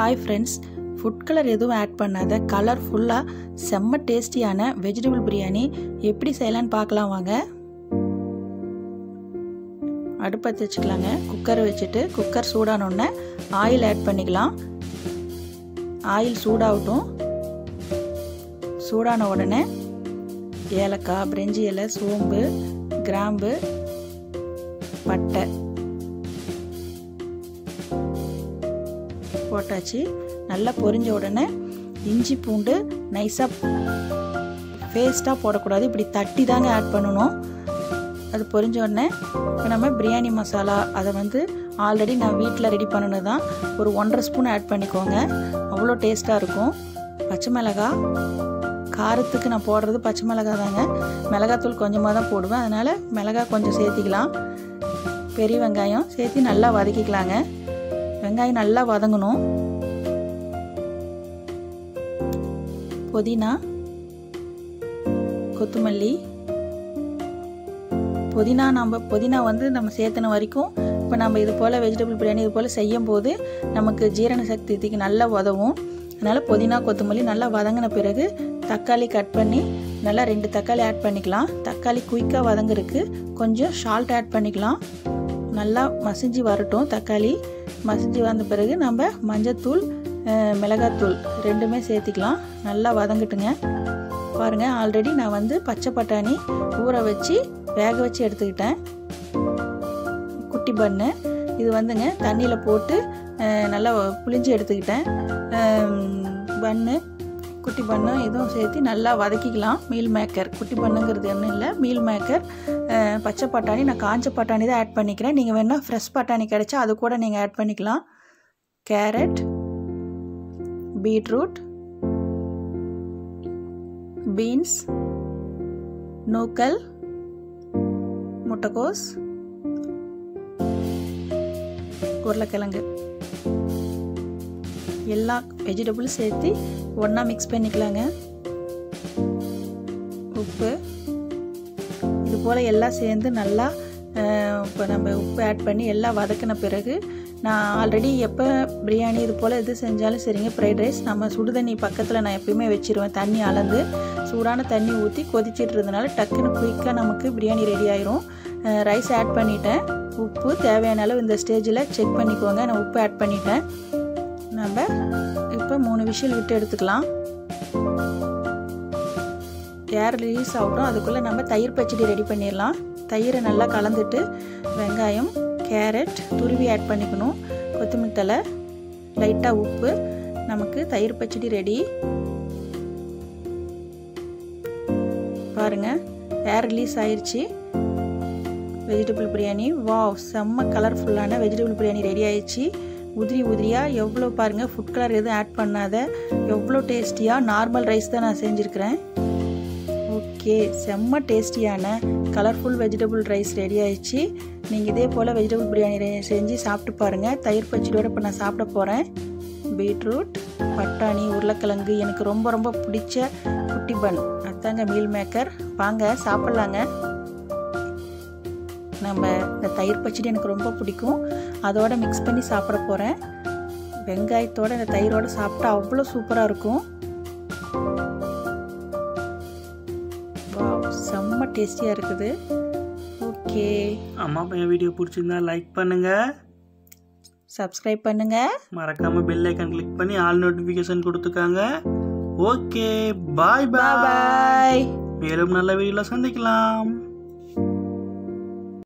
hi friends food colour எதுவும் add பண்ணாத கலர்ஃபுல்லாக செம்ம டேஸ்டியான வெஜிடபிள் பிரியாணி எப்படி செய்யலான்னு பார்க்கலாம் வாங்க அடுப்பத்தை வச்சுக்கலாங்க குக்கர் வச்சுட்டு குக்கர் சூடானோடனே ஆயில் ஆட் பண்ணிக்கலாம் ஆயில் சூடாகட்டும் சூடான உடனே ஏலக்காய் பிரெஞ்சி இலை சோம்பு கிராம்பு பட்டை போட்டாச்சு நல்லா பொரிஞ்ச உடனே இஞ்சி பூண்டு நைஸாக பேஸ்ட்டாக போடக்கூடாது இப்படி தட்டி தாங்க ஆட் பண்ணணும் அது பொரிஞ்ச உடனே இப்போ நம்ம பிரியாணி மசாலா அதை வந்து ஆல்ரெடி நான் வீட்டில் ரெடி பண்ணினது தான் ஒரு ஒன்றரை ஸ்பூன் ஆட் பண்ணிக்கோங்க அவ்வளோ டேஸ்ட்டாக இருக்கும் பச்சை மிளகாய் காரத்துக்கு நான் போடுறது பச்சை மிளகாய் தாங்க மிளகாத்தூள் கொஞ்சமாக தான் போடுவேன் அதனால் மிளகாய் கொஞ்சம் சேர்த்திக்கலாம் பெரிய வெங்காயம் சேர்த்து நல்லா வதக்கிக்கலாங்க வெங்காயம் நல்லா வதங்கணும் புதினா கொத்தமல்லி புதினா நம்ம புதினா வந்து நம்ம சேர்த்தன வரைக்கும் இப்போ நம்ம இது போல் வெஜிடபிள் பிரியாணி இது போல் செய்யும் போது நமக்கு ஜீரண சக்திக்கு நல்லா உதவும் அதனால் புதினா கொத்தமல்லி நல்லா வதங்கின பிறகு தக்காளி கட் பண்ணி நல்லா ரெண்டு தக்காளி ஆட் பண்ணிக்கலாம் தக்காளி குயிக்காக வதங்குறதுக்கு கொஞ்சம் சால்ட் ஆட் பண்ணிக்கலாம் நல்லா மசிஞ்சு வரட்டும் தக்காளி மசிஞ்சு வந்த பிறகு நம்ம மஞ்சத்தூள் மிளகாத்தூள் ரெண்டுமே சேர்த்திக்கலாம் நல்லா வதங்கட்டுங்க பாருங்கள் ஆல்ரெடி நான் வந்து பச்சை பட்டாணி ஊற வச்சு வேக வச்சு எடுத்துக்கிட்டேன் குட்டி பண்ணு இது வந்துங்க தண்ணியில் போட்டு நல்லா புளிஞ்சு எடுத்துக்கிட்டேன் பன்னு குட்டி பண்ணு இதுவும் சேர்த்து நல்லா வதக்கிக்கலாம் மீல் மேக்கர் குட்டி பண்ணுங்கிறது ஒன்றும் இல்லை மீல் மேக்கர் பச்சை பட்டாணி நான் காஞ்ச பட்டாணி தான் ஆட் பண்ணிக்கிறேன் நீங்கள் வேணால் ஃப்ரெஷ் பட்டாணி கிடைச்சா அது கூட நீங்கள் ஆட் பண்ணிக்கலாம் கேரட் பீட்ரூட் பீன்ஸ் நூக்கல் முட்டைக்கோஸ் உருளைக்கிழங்கு எல்லா வெஜிடபிளும் சேர்த்து ஒன்றா மிக்ஸ் பண்ணிக்கலாங்க உப்பு இது போல் எல்லாம் சேர்ந்து நல்லா இப்போ நம்ம உப்பு ஆட் பண்ணி எல்லாம் வதக்கின பிறகு நான் ஆல்ரெடி எப்போ பிரியாணி இது போல் எது செஞ்சாலும் சரிங்க ஃப்ரைட் ரைஸ் நம்ம சுடுதண்ணி பக்கத்தில் நான் எப்பயுமே வச்சுருவேன் தண்ணி அளந்து சூடான தண்ணி ஊற்றி கொதிச்சிட்டு இருந்தனால டக்குன்னு குயிக்காக நமக்கு பிரியாணி ரெடி ஆயிரும் ரைஸ் ஆட் பண்ணிட்டேன் உப்பு தேவையான அளவு இந்த ஸ்டேஜில் செக் பண்ணிக்கோங்க நான் உப்பு ஆட் பண்ணிட்டேன் நம்ம இப்போ மூணு விஷயம் விட்டு எடுத்துக்கலாம் ஏர் ரிலீஸ் ஆகட்டும் அதுக்குள்ளே நம்ம தயிர் பச்சடி ரெடி பண்ணிடலாம் தயிரை நல்லா கலந்துட்டு வெங்காயம் கேரட் துருவி ஆட் பண்ணிக்கணும் கொத்தமல்லி தலை லைட்டாக உப்பு நமக்கு தயிர் பச்சடி ரெடி பாருங்கள் ஏர் ரிலீஸ் ஆயிடுச்சு வெஜிடபிள் பிரியாணி வாவ் செம்ம கலர்ஃபுல்லான வெஜிடபிள் பிரியாணி ரெடி ஆயிடுச்சு உதிரி உதிரியாக எவ்வளோ பாருங்கள் ஃபுட் கலர் எதுவும் ஆட் பண்ணாத எவ்வளோ டேஸ்டியாக நார்மல் ரைஸ் தான் நான் செஞ்சுருக்கிறேன் ஓகே செம்ம டேஸ்டியான கலர்ஃபுல் வெஜிடபிள் ரைஸ் ரெடி ஆயிடுச்சு நீங்கள் இதே போல் வெஜிடபிள் பிரியாணி செஞ்சு சாப்பிட்டு பாருங்கள் தயிர் பச்சடியோடு இப்போ நான் சாப்பிட போகிறேன் பீட்ரூட் பட்டாணி உருளைக்கிழங்கு எனக்கு ரொம்ப ரொம்ப பிடிச்ச குட்டி பன் அதுதாங்க மீல் மேக்கர் வாங்க சாப்பிட்லாங்க நம்ம இந்த தயிர் பச்சடி எனக்கு ரொம்ப பிடிக்கும் அதோட மிக்ஸ் பண்ணி சாப்பிட போகிறேன் வெங்காயத்தோட இந்த தயிரோட சாப்பிட்டா அவ்வளோ சூப்பராக இருக்கும் செம்ம டேஸ்டியாக இருக்குது ஓகே அம்மா பையன் வீடியோ பிடிச்சிருந்தா லைக் பண்ணுங்க சப்ஸ்கிரைப் பண்ணுங்க மறக்காம பெல் ஐக்கான் கிளிக் பண்ணி ஆல் நோட்டிஃபிகேஷன் கொடுத்துக்காங்க ஓகே பாய் பாய் பாய் மேலும் நல்ல வீடியோல சந்திக்கலாம்